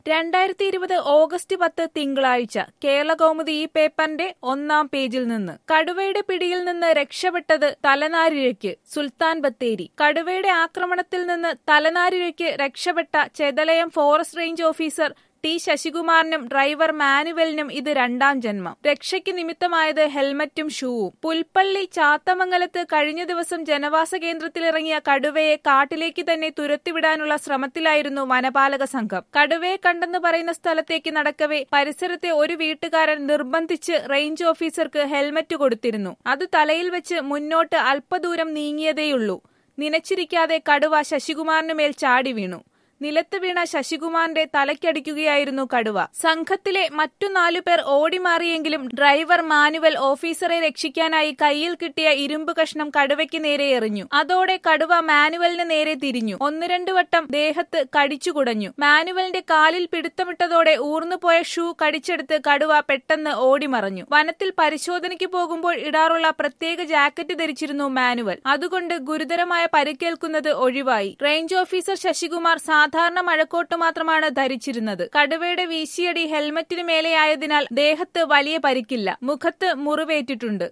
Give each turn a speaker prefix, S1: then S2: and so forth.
S1: രണ്ടായിരത്തി ഇരുപത് ഓഗസ്റ്റ് പത്ത് തിങ്കളാഴ്ച കേരളകൗമുദി ഈ പേപ്പറിന്റെ ഒന്നാം പേജിൽ നിന്ന് കടുവയുടെ പിടിയിൽ നിന്ന് രക്ഷപ്പെട്ടത് തലനാരിഴയ്ക്ക് സുൽത്താൻ ബത്തേരി കടുവയുടെ ആക്രമണത്തിൽ നിന്ന് തലനാരിഴയ്ക്ക് രക്ഷപ്പെട്ട Chethalayam forest range officer T ശശികുമാറിനും ഡ്രൈവർ മാനുവലിനും ഇത് രണ്ടാം ജന്മം രക്ഷയ്ക്ക് നിമിത്തമായത് ഹെൽമറ്റും ഷൂവും പുൽപ്പള്ളി ചാത്തമംഗലത്ത് കഴിഞ്ഞ ദിവസം ജനവാസ കേന്ദ്രത്തിലിറങ്ങിയ കടുവയെ കാട്ടിലേക്ക് തന്നെ തുരത്തിവിടാനുള്ള ശ്രമത്തിലായിരുന്നു വനപാലക സംഘം കടുവയെ കണ്ടെന്ന് പറയുന്ന സ്ഥലത്തേക്ക് നടക്കവേ പരിസരത്തെ ഒരു വീട്ടുകാരൻ നിർബന്ധിച്ച് റേഞ്ച് ഓഫീസർക്ക് ഹെൽമറ്റ് കൊടുത്തിരുന്നു അത് തലയിൽ വെച്ച് മുന്നോട്ട് അല്പദൂരം നീങ്ങിയതേയുള്ളൂ നിനച്ചിരിക്കാതെ കടുവ ശശികുമാറിന് മേൽ ചാടി വീണു നിലത്ത് വീണ ശശികുമാറിന്റെ തലയ്ക്കടിക്കുകയായിരുന്നു കടുവ സംഘത്തിലെ മറ്റു നാലുപേർ ഓടിമാറിയെങ്കിലും ഡ്രൈവർ മാനുവൽ ഓഫീസറെ രക്ഷിക്കാനായി കയ്യിൽ കിട്ടിയ ഇരുമ്പ് കഷ്ണം കടുവയ്ക്ക് നേരെ എറിഞ്ഞു അതോടെ കടുവ മാനുവലിന് നേരെ തിരിഞ്ഞു ഒന്ന് രണ്ടു വട്ടം ദേഹത്ത് കടിച്ചു കുടഞ്ഞു മാനുവലിന്റെ കാലിൽ പിടുത്തമിട്ടതോടെ ഊർന്നുപോയ ഷൂ കടിച്ചെടുത്ത് കടുവ പെട്ടെന്ന് ഓടിമറഞ്ഞു വനത്തിൽ പരിശോധനയ്ക്ക് പോകുമ്പോൾ ഇടാറുള്ള പ്രത്യേക ജാക്കറ്റ് ധരിച്ചിരുന്നു മാനുവൽ അതുകൊണ്ട് ഗുരുതരമായ പരിക്കേൽക്കുന്നത് ഒഴിവായി റേഞ്ച് ഓഫീസർ ശശികുമാർ സാധാരണ മഴക്കോട്ട് മാത്രമാണ് ധരിച്ചിരുന്നത് കടുവയുടെ വീശിയടി ഹെൽമറ്റിന് മേലെയായതിനാൽ ദേഹത്ത് വലിയ പരിക്കില്ല മുഖത്ത് മുറിവേറ്റിട്ടുണ്ട്